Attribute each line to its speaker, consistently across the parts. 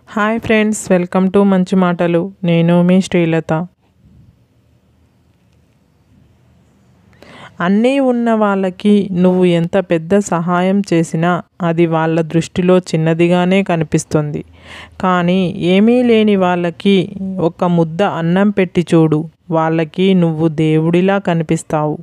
Speaker 1: hi friends welcome to మంచి మాటలు నేను మీ శ్రీలత అన్నీ ఉన్న వాళ్ళకి నువ్వు ఎంత పెద్ద సహాయం చేసినా అది వాళ్ళ దృష్టిలో చిన్నదిగానే కనిపిస్తుంది కానీ ఏమీ లేని వాళ్ళకి ఒక ముద్ద అన్నం పెట్టి చూడు వాళ్ళకి నువ్వు దేవుడిలా కనిపిస్తావు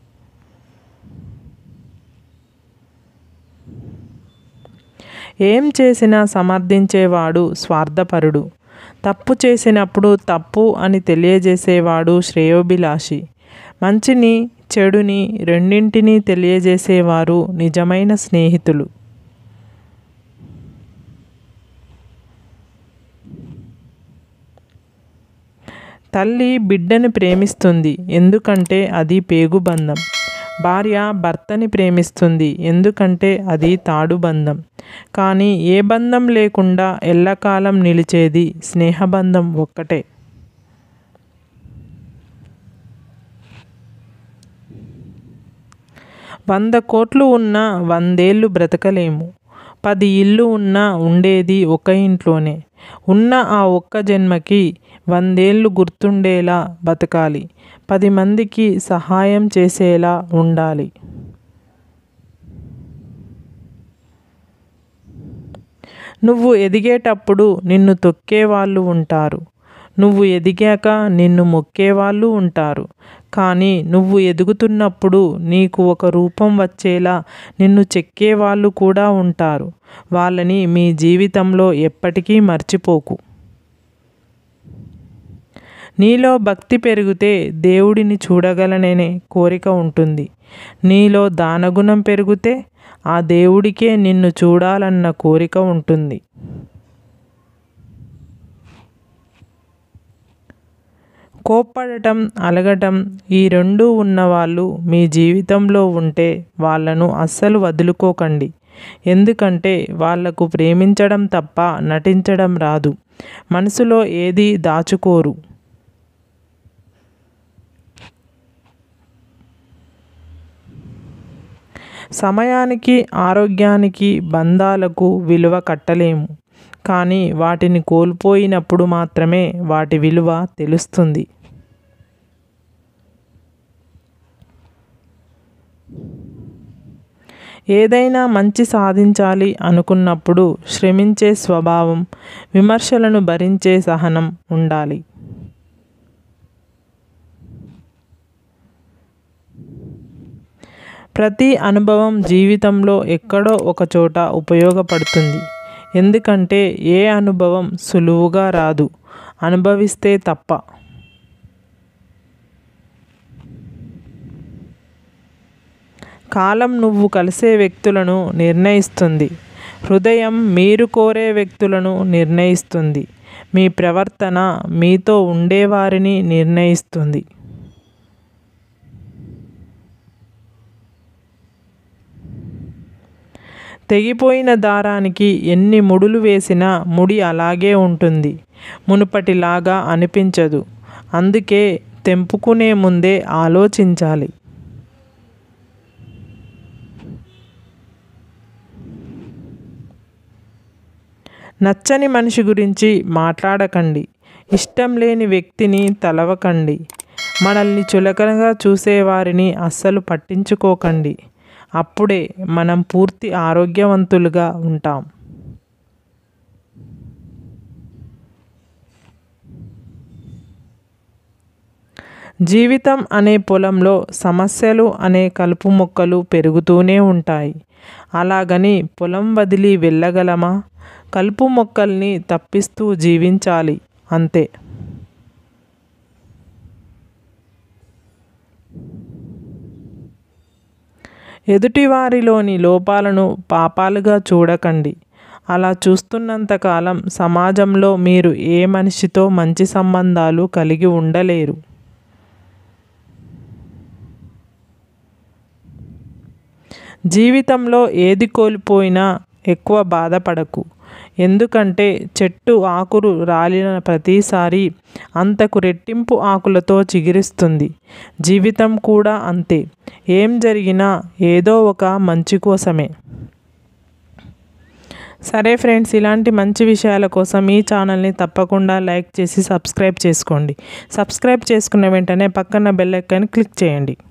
Speaker 1: ఏం చేసినా సమర్థించేవాడు స్వార్థపరుడు తప్పు చేసినప్పుడు తప్పు అని తెలియజేసేవాడు శ్రేయోభిలాషి మంచిని చెడుని రెండింటినీ తెలియజేసేవారు నిజమైన స్నేహితులు తల్లి బిడ్డని ప్రేమిస్తుంది ఎందుకంటే అది పేగుబంధం భార్య భర్తని ప్రేమిస్తుంది ఎందుకంటే అది తాడు బంధం కానీ ఏ బంధం లేకుండా ఎల్లకాలం నిలిచేది స్నేహబంధం ఒక్కటే వంద కోట్లు ఉన్నా వందేళ్ళు బ్రతకలేము పది ఇల్లు ఉన్నా ఉండేది ఒక ఇంట్లోనే ఉన్న ఆ ఒక్క జన్మకి వందేళ్ళు గుర్తుండేలా బతకాలి పది మందికి సహాయం చేసేలా ఉండాలి నువ్వు ఎదిగేటప్పుడు నిన్ను తొక్కేవాళ్ళు ఉంటారు నువ్వు ఎదిగాక నిన్ను మొక్కేవాళ్ళు ఉంటారు కానీ నువ్వు ఎదుగుతున్నప్పుడు నీకు ఒక రూపం వచ్చేలా నిన్ను చెక్కేవాళ్ళు కూడా ఉంటారు వాళ్ళని మీ జీవితంలో ఎప్పటికీ మర్చిపోకు నీలో భక్తి పెరిగితే దేవుడిని చూడగలననే కోరిక ఉంటుంది నీలో దానగుణం పెరిగితే ఆ దేవుడికే నిన్ను చూడాలన్న కోరిక ఉంటుంది కోప్పడటం అలగటం ఈ రెండూ ఉన్నవాళ్ళు మీ జీవితంలో ఉంటే వాళ్ళను అస్సలు వదులుకోకండి ఎందుకంటే వాళ్లకు ప్రేమించడం తప్ప నటించడం రాదు మనసులో ఏది దాచుకోరు సమయానికి ఆరోగ్యానికి బంధాలకు విలువ కట్టలేము కానీ వాటిని కోల్పోయినప్పుడు మాత్రమే వాటి విలువ తెలుస్తుంది ఏదైనా మంచి సాధించాలి అనుకున్నప్పుడు శ్రమించే స్వభావం విమర్శలను భరించే సహనం ఉండాలి ప్రతి అనుభవం జీవితంలో ఎక్కడో ఒక చోట ఉపయోగపడుతుంది ఎందుకంటే ఏ అనుభవం సులువుగా రాదు అనుభవిస్తే తప్ప కాలం నువ్వు కలిసే వ్యక్తులను నిర్ణయిస్తుంది హృదయం మీరు కోరే వ్యక్తులను నిర్ణయిస్తుంది మీ ప్రవర్తన మీతో ఉండేవారిని నిర్ణయిస్తుంది తెగిపోయిన దారానికి ఎన్ని ముడులు వేసినా ముడి అలాగే ఉంటుంది మునుపటిలాగా అనిపించదు అందుకే తెంపుకునే ముందే ఆలోచించాలి నచ్చని మనిషి గురించి మాట్లాడకండి ఇష్టం లేని వ్యక్తిని తలవకండి మనల్ని చులకనగా చూసేవారిని అస్సలు పట్టించుకోకండి అప్పుడే మనం పూర్తి ఆరోగ్యవంతులుగా ఉంటాం జీవితం అనే పొలంలో సమస్యలు అనే కలుపు మొక్కలు పెరుగుతూనే ఉంటాయి అలాగని పొలం వదిలి వెళ్ళగలమా కలుపు మొక్కల్ని తప్పిస్తూ జీవించాలి అంతే ఎదుటివారిలోని లోపాలను పాపాలుగా చూడకండి అలా చూస్తున్నంతకాలం సమాజంలో మీరు ఏ మనిషితో మంచి సంబంధాలు కలిగి ఉండలేరు జీవితంలో ఏది కోల్పోయినా ఎక్కువ బాధపడకు ఎందుకంటే చెట్టు ఆకులు రాలిన ప్రతిసారి అంతకు రెట్టింపు ఆకులతో చిగురిస్తుంది జీవితం కూడా అంతే ఏం జరిగినా ఏదో ఒక మంచి కోసమే సరే ఫ్రెండ్స్ ఇలాంటి మంచి విషయాల కోసం ఈ ఛానల్ని తప్పకుండా లైక్ చేసి సబ్స్క్రైబ్ చేసుకోండి సబ్స్క్రైబ్ చేసుకున్న వెంటనే పక్కన బెల్ ఐకాన్ క్లిక్ చేయండి